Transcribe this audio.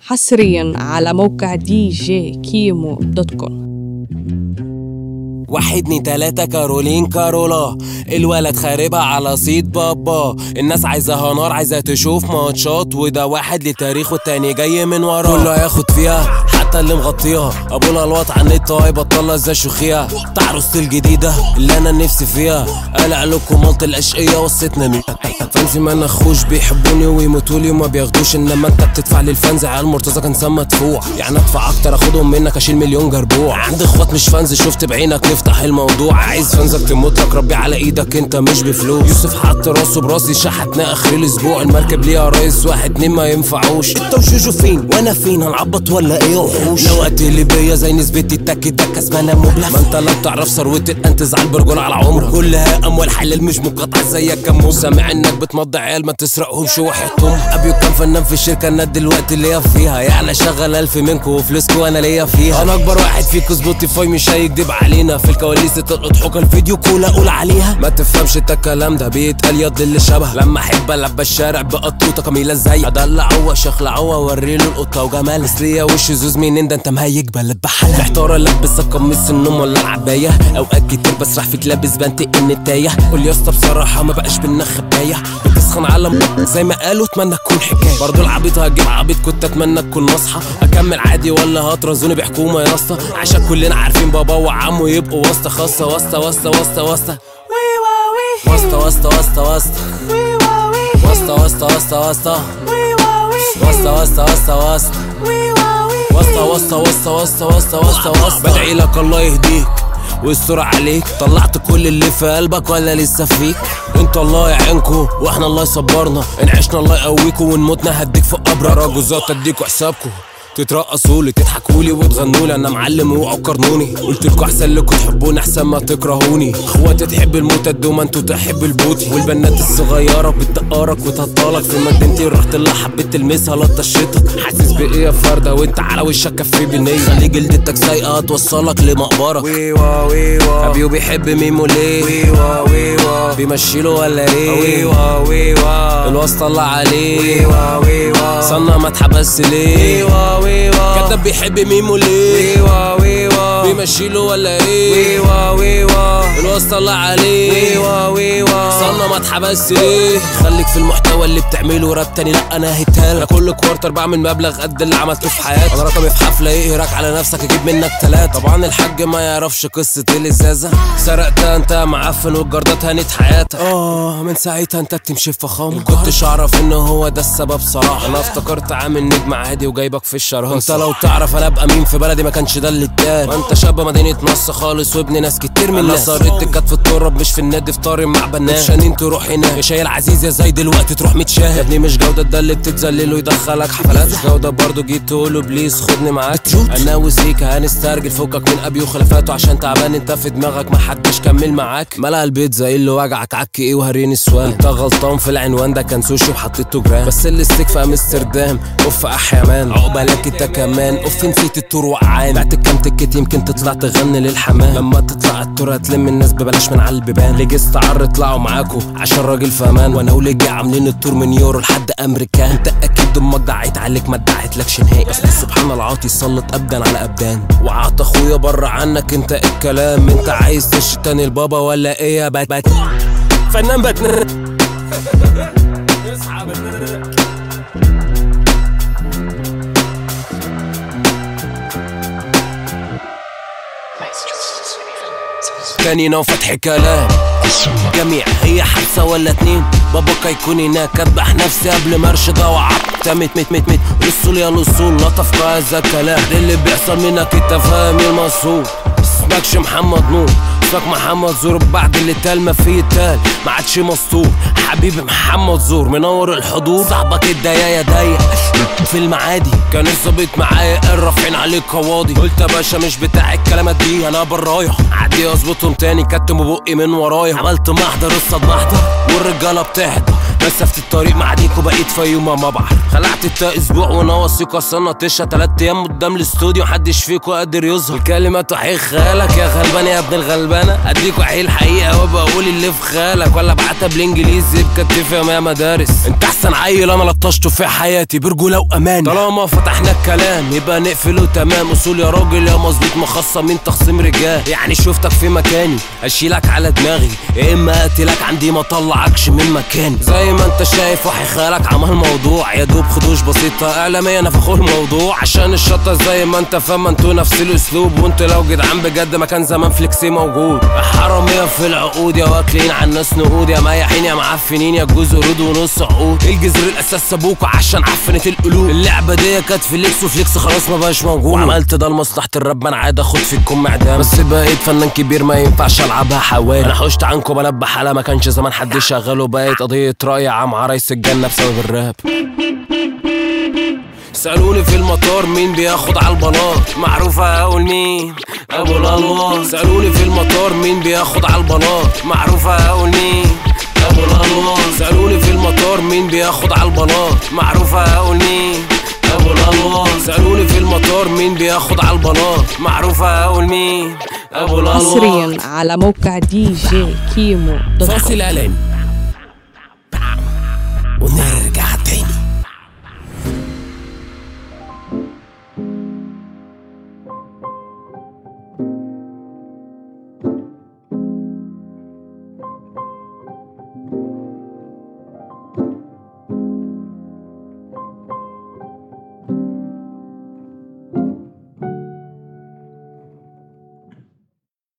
حصريا على موقع دي جي كيمو دوت كوم واحد اتنين تلاتة كارولين كارولا الولد خاربها على صيد بابا الناس عايزاها نار عايزة تشوف ماتشات وده واحد لتاريخ والتاني جاي من وراه كله هياخد فيها حتى اللي مغطيها ابو الالواط على النت هيبطلها ازاي شوخيها تعرسة الجديدة اللي انا نفسي فيها قلع لكم ملط الاشقية وصيتنا مين فانز ما نخوش بيحبوني ويموتوا لي وما بياخدوش انما انت بتدفع للفانز عيال مرتزقه كان سما مدفوع يعني ادفع اكتر اخدهم منك اشيل مليون جربوع عندي اخوات مش فانز شفت بعينك نفتح الموضوع عايز فانزك تموت لك ربي على ايدك انت مش بفلوس يوسف حط راسه براسي شحتنا اخر الاسبوع المركب ليها رئيس واحد اتنين ما ينفعوش انت وجوجو فين وانا فين هنعبط ولا ايه وحوش لو قتل بيا زي نسبتي التك ده كسبانه مبلغ ما انت لا بتعرف ثروه انت تزعل برجول على عمرك كلها اموال حلال مش مقاطعه زيك كم سامع انك بتمضي عيال ما تسرقهمش وحياتهم ابيو كان فنان في الشركه انا دلوقتي اللي هي فيها يعني شغل الف منكم وفلوسكم وانا ليا فيها انا اكبر واحد فيكم سبوتيفاي مش هيكدب علينا في الكواليس تلقط حكى الفيديو كولا اقول عليها ما تفهمش انت الكلام ده بيتقال يض اللي شبه لما احب العب الشارع بقطوطه كميله ازاي ادلع هو شخلع هو وريله القطه وجمال بس ليا وش زوز منين ده انت مهيج بلد بحالة محتار البس قميص النوم ولا العبايه اوقات كتير بسرح فيك لابس بنتقل النتايه قول يا اسطى بصراحه ما بقاش بينا خبايه بتسخن على زي ما قالوا اتمنى تكون حكايه برضه العبيط هجيب عبيط كنت اتمنى تكون نصحى اكمل عادي ولا هطرزوني بحكومه يا اسطى عشان كلنا عارفين بابا وعمه يبقوا واسطه خاصه واسطه واسطه واسطه واسطه واسطه واسطه واسطه واسطه واسطه واسطه واسطه واسطه واسطه واسطه واسطه واسطه واسطة واسطة واسطة واسطة واسطة واسطة واسطة بدعي لك الله يهديك ويستر عليك طلعت كل اللي في قلبك ولا لسه فيك انت الله يعينكو واحنا الله يصبرنا ان عشنا الله يقويكو وان متنا هديك في قبر راجوزات اديكوا حسابكو تترقصوا لي تضحكوا لي وتغنوا لي انا معلم اوعوا تقارنوني قلت لكم احسن لكم تحبوني احسن ما تكرهوني اخواتي تحب الموت قد ما انتوا تحب البوتي والبنات الصغيره بتقارك وتهطلك في مدينتي رحت لها حبيت تلمسها لطشتك حاسس بايه يا فرده وانت على وشك كفي بالنيه خلي جلدتك سايقه هتوصلك لمقبرك ويوا ويوا ابيو بيحب ميمو ليه ويوا ويوا بيمشيله ولا ايه ويوا ويوا الواسطه الله عليه ويوا ويوا صنع ما اتحبس ليه ويوا ويوا كداب بيحب ميمو ليه ويوا ويوا بيمشيله ولا ايه ويوا ويوا الواسطه الله عليه ويوا ويوا صنع ما اتحبس ليه خليك في المحتوى اللي بتعمله راب تاني لا انا هيتها انا كل كوارتر بعمل مبلغ قد اللي عملته في حياتي انا رقمي في حفله يقهرك على نفسك اجيب منك تلاتة طبعا الحاج ما يعرفش قصه الازازه سرقتها انت معفن والجردات هنت حياتك اه من ساعتها انت بتمشي في فخامه كنتش اعرف ان هو ده السبب صراحه انا افتكرت عامل نجم عادي وجايبك في الشرهنه انت لو تعرف انا ابقى مين في بلدي ما كانش ده اللي اتقال ما انت شاب مدينه نص خالص وابن ناس كتير من الناس صارت كانت في التراب مش في النادي فطاري مع بنات شانين تروح هنا يا شايل عزيز يا زي دلوقتي تروح متشاهد يا ابني مش جوده ده اللي بتتذلل ويدخلك حفلات مش جوده برضه جيت تقول له بليز خدني معاك انا وزيكا هنسترجل فكك من ابي وخلافاته عشان تعبان انت في دماغك ما حدش كمل معاك ملأ البيت زي اللي وجعك عك ايه وهريني السؤال انت غلطان في العنوان ده كان سوشي وحطيته جرام بس اللي استيك في امستردام اوف احيا مان عقبالك انت كمان اوف نسيت التور وقعان بعت كام تكت يمكن تطلع تغني للحمام لما تطلع التور هتلم الناس ببلاش من على البيبان لجي استعر طلعوا معاكو عشان راجل فامان وانا ولجي عاملين التور من يورو لحد امريكان انت اكيد امك دعيت عليك ما ادعيتلكش نهائي اصل سبحان العاطي يسلط ابدا على ابدان وقعت اخويا بره عنك انت إيه الكلام انت عايز تشتي تاني البابا ولا ايه يا بات بات فنان باتن تاني نو فتح كلام جميع هي حادثة ولا اتنين باباك هيكون هناك اذبح نفسي قبل ما ارشد وعبت مت مت مت مت الوصول يا الوصول لطف هذا الكلام ده اللي بيحصل منك انت فاهم المصروف اسمكش محمد نور اسمك محمد زور بعد اللي تال ما فيه تال ما عادش مسطور حبيبي محمد زور منور الحضور صاحبك الدايا ضيق في المعادي كان الظابط معايا قال رافعين عليك قواضي قلت يا باشا مش بتاع الكلامات دي انا برايا عادي اظبطهم تاني كتموا بقي من ورايا عملت محضر قصه محضر والرجاله بتحضر مسافة الطريق معديك وبقيت في يوم ما بحر خلعت التا اسبوع وانا واثق اصلا تشا تلات ايام قدام الاستوديو محدش فيكو قادر يظهر الكلمات وحيل خالك يا غلبان يا ابن الغلبانه اديك وحيل الحقيقه وبقول اللي في خالك ولا بعتها بالانجليزي بكتفي يا مدارس انت احسن عيل انا لطشته في حياتي برجوله وامان طالما فتحنا الكلام يبقى نقفله تمام اصول يا راجل يا مظبوط مخصمين تخصيم رجال يعني شفتك في مكاني اشيلك على دماغي يا اما اقتلك عندي ما اطلعكش من مكاني زي ما انت شايف وحي خالك عمل موضوع يا دوب خدوش بسيطه اعلاميا نفخوا الموضوع عشان الشطه زي ما انت فاهم انتوا نفس الاسلوب وانتوا لو جدعان بجد ما كان زمان فليكسي موجود حراميه في العقود يا واكلين على الناس نقود يا مايحين يا معفنين يا جوز قرود ونص عقود الجذر الاساس سابوكوا عشان عفنت القلوب اللعبه دي كانت فليكس وفليكس خلاص ما بقاش موجود وعملت ده لمصلحه الراب ما انا عاد اخد فيكم معدام بس بقيت فنان كبير ما ينفعش العبها حوالي انا حوشت عنكم بلبح على ما كانش زمان حد شغال وبقيت قضيه راي عام عرايس الجنه بسبب الراب سألوني في المطار مين بياخد على البلاط معروفة أقول مين أبو الأنوار سألوني في المطار مين بياخد على البلاط معروفة أقول مين أبو الأنوار سألوني في المطار مين بياخد على البلاط معروفة أقول مين أبو الأنوار سألوني في المطار مين بياخد على البلاط معروفة أقول مين أبو الأنوار حصريا على موقع دي جي كيمو دوت كوم. فاصل إعلاني